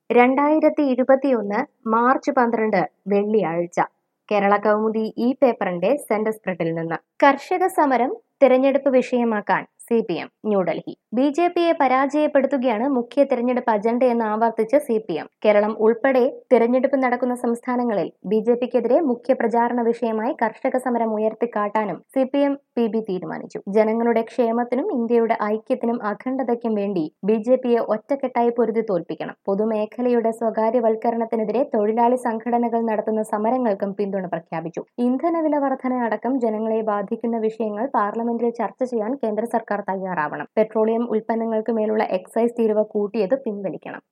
രണ്ടായിരത്തി ഇരുപത്തിയൊന്ന് മാർച്ച് പന്ത്രണ്ട് വെള്ളിയാഴ്ച കേരള കൗമുദി ഈ പേപ്പറിന്റെ സെന്റർ സ്പ്രെഡിൽ നിന്ന് കർഷക സമരം തിരഞ്ഞെടുപ്പ് വിഷയമാക്കാൻ C P M New Delhi B J പിയെ പരാജയപ്പെടുത്തുകയാണ് മുഖ്യ തിരഞ്ഞെടുപ്പ് അജണ്ടയെന്ന് ആവർത്തിച്ച് സി പി എം കേരളം ഉൾപ്പെടെ തിരഞ്ഞെടുപ്പ് നടക്കുന്ന സംസ്ഥാനങ്ങളിൽ ബി ജെ പിക്കെതിരെ മുഖ്യ പ്രചാരണ വിഷയമായി കർഷക സമരം ഉയർത്തിക്കാട്ടാനും C P M P B തീരുമാനിച്ചു ജനങ്ങളുടെ ക്ഷേമത്തിനും ഇന്ത്യയുടെ ഐക്യത്തിനും അഖണ്ഡതയ്ക്കും വേണ്ടി ബി ജെ പിയെ ഒറ്റക്കെട്ടായി പൊരുതി തോൽപ്പിക്കണം പൊതുമേഖലയുടെ സ്വകാര്യവൽക്കരണത്തിനെതിരെ തൊഴിലാളി സംഘടനകൾ നടത്തുന്ന സമരങ്ങൾക്കും പിന്തുണ പ്രഖ്യാപിച്ചു ഇന്ധനവില വർധന അടക്കം ജനങ്ങളെ ബാധിക്കുന്ന വിഷയങ്ങൾ പാർലമെന്റിൽ ചർച്ച ചെയ്യാൻ കേന്ദ്ര സർക്കാർ തയ്യാറാവണം പെട്രോളിയം ഉൽപ്പന്നങ്ങൾക്ക് മേലുള്ള എക്സൈസ് തീരുവ കൂട്ടിയത് പിൻവലിക്കണം